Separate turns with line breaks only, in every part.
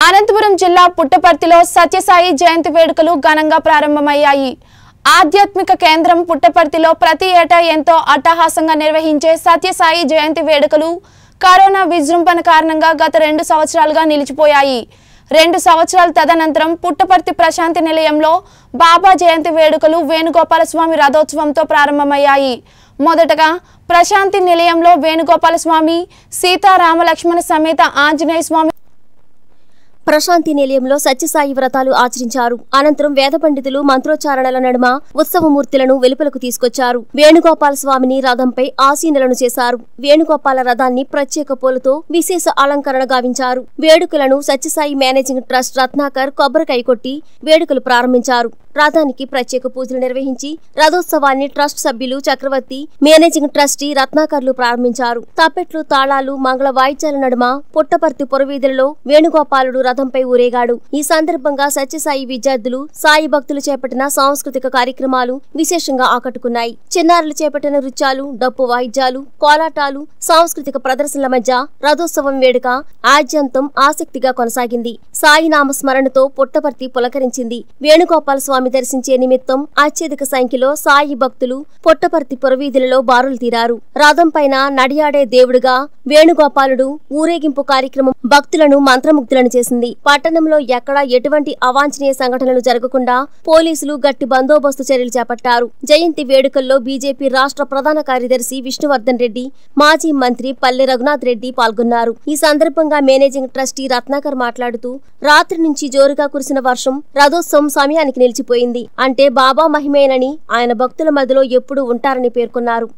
అనంతపురం జిల్లా పుట్టపర్తిలో సత్యసాయి జయంతి వేడుకలు ఘనంగా ప్రారంభమయ్యాయి ఆధ్యాత్మిక కేంద్రం పుట్టపర్తిలో ప్రతి ఏటా ఎంతో అట్టహాసంగా నిర్వహించే సత్యసాయి జయంతి వేడుకలు కరోనా విజృంభణ కారణంగా గత రెండు సంవత్సరాలుగా నిలిచిపోయాయి రెండు సంవత్సరాల తదనంతరం పుట్టపర్తి ప్రశాంతి నిలయంలో బాబా జయంతి వేడుకలు వేణుగోపాల స్వామి రథోత్సవంతో ప్రారంభమయ్యాయి మొదటగా ప్రశాంతి నిలయంలో వేణుగోపాల స్వామి సీతారామలక్ష్మణ సమేత ఆంజనేయ స్వామి
ప్రశాంతి నిలయంలో సత్యసాయి వ్రతాలు ఆచరించారు అనంతరం వేద పండితులు మంత్రోచ్చారణల నడుమ ఉత్సవమూర్తులను వెలుపలకు తీసుకొచ్చారు వేణుగోపాల స్వామిని రథంపై ఆసీనులను చేశారు వేణుగోపాల రథాన్ని ప్రత్యేక పూలతో విశేష అలంకరణ గావించారు వేడుకలను సత్యసాయి మేనేజింగ్ ట్రస్ట్ రత్నాకర్ కొబ్బరికాయ కొట్టి వేడుకలు ప్రారంభించారు రథానికి ప్రత్యేక పూజలు నిర్వహించి రథోత్సవాన్ని ట్రస్ట్ సభ్యులు చక్రవర్తి మేనేజింగ్ ట్రస్టీ రత్నాకర్లు ప్రారంభించారు తప్పెట్లు తాళాలు మంగళ వాయిద్యాల నడుమ పుట్టపర్తి పురవీధులలో వేణుగోపాలుడు రథంపై ఊరేగాడు ఈ సందర్భంగా సత్యసాయి విద్యార్థులు సాయి భక్తులు చేపట్టిన సాంస్కృతిక కార్యక్రమాలు విశేషంగా ఆకట్టుకున్నాయి చిన్నారులు చేపట్టిన నృత్యాలు డప్పు వాయిద్యాలు కోలాటాలు సాంస్కృతిక ప్రదర్శనల మధ్య రథోత్సవం వేడుక ఆద్యంతం ఆసక్తిగా కొనసాగింది సాయి నామ స్మరణతో పుట్టపర్తి పులకరించింది వేణుగోపాల స్వామి దర్శించే నిమిత్తం అత్యధిక సంఖ్యలో సాయి భక్తులు పుట్టపర్తి పురవీధులలో బారులు తీరారు రథం పైన నడియాడే దేవుడుగా వేణుగోపాలుడు ఊరేగింపు కార్యక్రమం భక్తులను మంత్రముగ్ధులను చేసింది పట్టణంలో ఎక్కడా ఎటువంటి అవాంఛనీయ సంఘటనలు జరగకుండా పోలీసులు గట్టి బందోబస్తు చర్యలు చేపట్టారు జయంతి వేడుకల్లో బీజేపీ రాష్ట్ర ప్రధాన కార్యదర్శి విష్ణువర్ధన్ రెడ్డి మాజీ మంత్రి పల్లె రఘునాథ్ రెడ్డి పాల్గొన్నారు ఈ సందర్భంగా మేనేజింగ్ ట్రస్టీ రత్నాకర్ మాట్లాడుతూ రాత్రి నుంచి జోరుగా కురిసిన వర్షం రథోత్సవం సమయానికి నిలిచిపోయింది అంటే బాబా మహిమేనని ఆయన భక్తుల మధ్యలో ఎప్పుడూ ఉంటారని పేర్కొన్నారు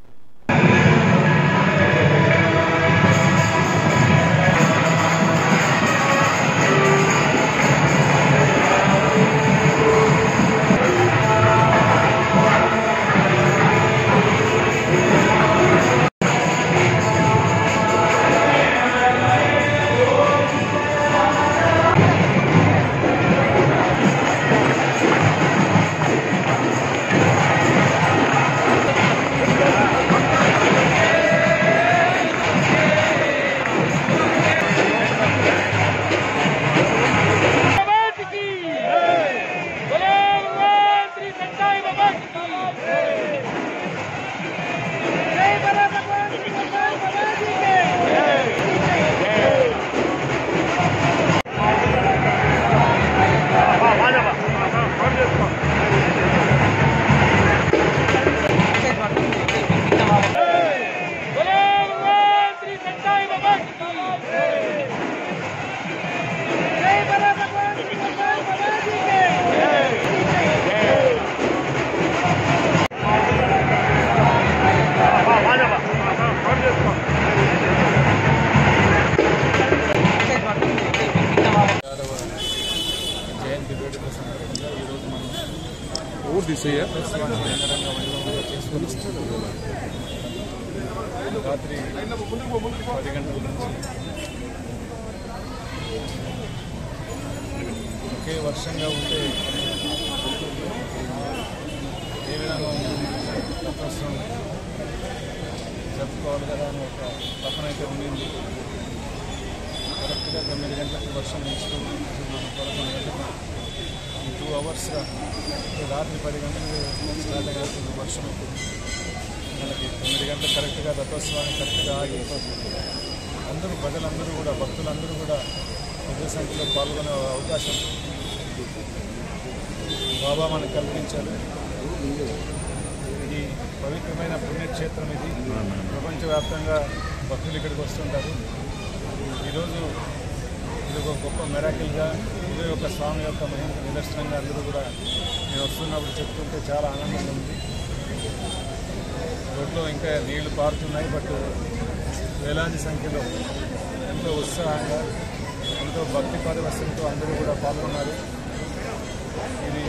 की बोले भगवान श्री सच्चाई बाबा की जय बोले भगवान श्री सच्चाई बाबा जी के बोले भगवान श्री सच्चाई बाबा की जय बोले भगवान श्री सच्चाई बाबा जी के
జయంతి వేడుక సందర్భంగా ఈరోజు మనం రంగరంగ వైభవంగా చేసుకుని రాత్రి పది గంటల నుంచి ఒకే వర్షంగా ఉంటే ఏ విధంగా ఉంటుంది రథోత్సవం జరుపుకోవాలి కదా అని ఒక తపన అయితే ఉండింది కరెక్ట్గా తొమ్మిది గంటలకు వర్షం నిలిచిపోయింది మనం పదకొండు గంటలకు ఈ టూ అవర్స్గా రాత్రి పది గంటలకు స్టార్ట్ అయ్యేస్తుంది వర్షం అవుతుంది మనకి తొమ్మిది గంటలకు కరెక్ట్గా రథోత్సవాన్ని కరెక్ట్గా ఆగిపోతుంది అందరూ ప్రజలందరూ కూడా భక్తులందరూ కూడా పెద్ద సంఖ్యలో పాల్గొనే అవకాశం బాబా మనకు కల్పించారు ఇది పవిత్రమైన పుణ్యక్షేత్రం ఇది ప్రపంచవ్యాప్తంగా భక్తులు ఇక్కడికి వస్తుంటారు ఈరోజు ఇది ఒక గొప్ప మెరాకిల్గా ఇదే ఒక స్వామి యొక్క మహిమ నిదర్శనంగా అందరూ కూడా నేను వస్తున్నప్పుడు చెప్తుంటే చాలా ఆనందంగా ఉంది రోడ్లో ఇంకా నీళ్లు పారుతున్నాయి బట్ వేలాది సంఖ్యలో ఎంతో ఉత్సాహంగా ఎంతో భక్తి పారవస్యంతో అందరూ కూడా పాల్గొన్నారు ఇది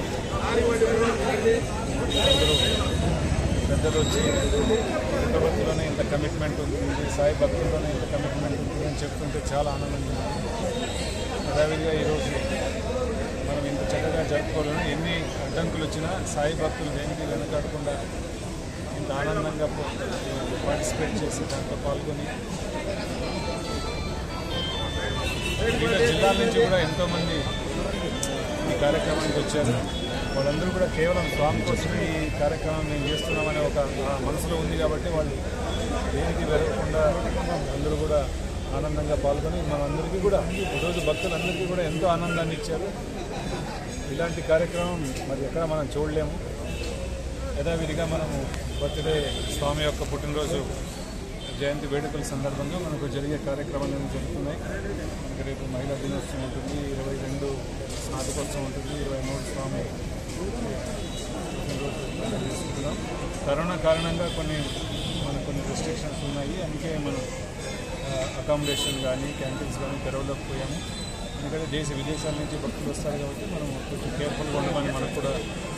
అందరూ పెద్దలు వచ్చి పుట్టపర్తిలోనే ఇంత కమిట్మెంట్ ఉంటుంది సాయి భక్తుల్లోనే ఇంత కమిట్మెంట్ ఉంటుంది అని చెప్తుంటే చాలా ఆనందంగా ఉంది అదేవిధంగా ఈరోజు మనం ఇంత చక్కగా జరుపుకోవాలని ఎన్ని అడ్డంకులు వచ్చినా సాయి భక్తులు దేనికి వెనకాడకుండా ఇంత ఆనందంగా పార్టిసిపేట్ చేసి దాంట్లో పాల్గొని వివిధ జిల్లాల నుంచి కూడా ఎంతోమంది ఈ కార్యక్రమానికి వచ్చారు వాళ్ళందరూ కూడా కేవలం స్వామి కోసమే ఈ కార్యక్రమం మేము చేస్తున్నామనే ఒక ఆ మనసులో ఉంది కాబట్టి వాళ్ళు దేనికి వెరగకుండా అందరూ కూడా ఆనందంగా పాల్గొని మనందరికీ కూడా ఈరోజు భక్తులందరికీ కూడా ఎంతో ఆనందాన్ని ఇచ్చారు ఇలాంటి కార్యక్రమం మరి ఎక్కడ మనం చూడలేము యథావిధిగా మనము బర్త్డే స్వామి యొక్క పుట్టినరోజు జయంతి వేడుకల సందర్భంగా మనకు జరిగే కార్యక్రమాలు అనేవి జరుగుతున్నాయి మనకి రేపు మహిళా దినోత్సవం ఉంటుంది ఇరవై రెండు స్నాతకోత్సవం ఉంటుంది ఇరవై మూడు స్వామి పుట్టినరోజు చేసుకుంటున్నాం కరోనా కారణంగా కొన్ని మన కొన్ని రెస్ట్రిక్షన్స్ ఉన్నాయి అందుకే మనం అకామిడేషన్ కానీ క్యాంటీన్స్ కానీ తెరవలేకపోయాము ఎందుకంటే దేశ విదేశాల నుంచి భక్తులు వస్తారు కాబట్టి మనం కొంచెం కేర్ఫుల్గా ఉండమని మనకు కూడా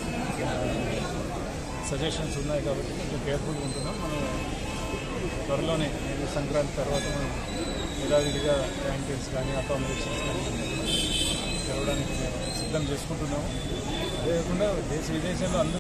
సజెషన్స్ ఉన్నాయి కాబట్టి కొంచెం కేర్ఫుల్గా ఉంటున్నాం మనం త్వరలోనే ఈ సంక్రాంతి తర్వాత మనం యథావిధిగా క్యాంటీన్స్ కానీ అకామిడేషన్స్ కానీ తెరవడానికి మేము సిద్ధం చేసుకుంటున్నాము అదే కాకుండా దేశ విదేశాల్లో అందరూ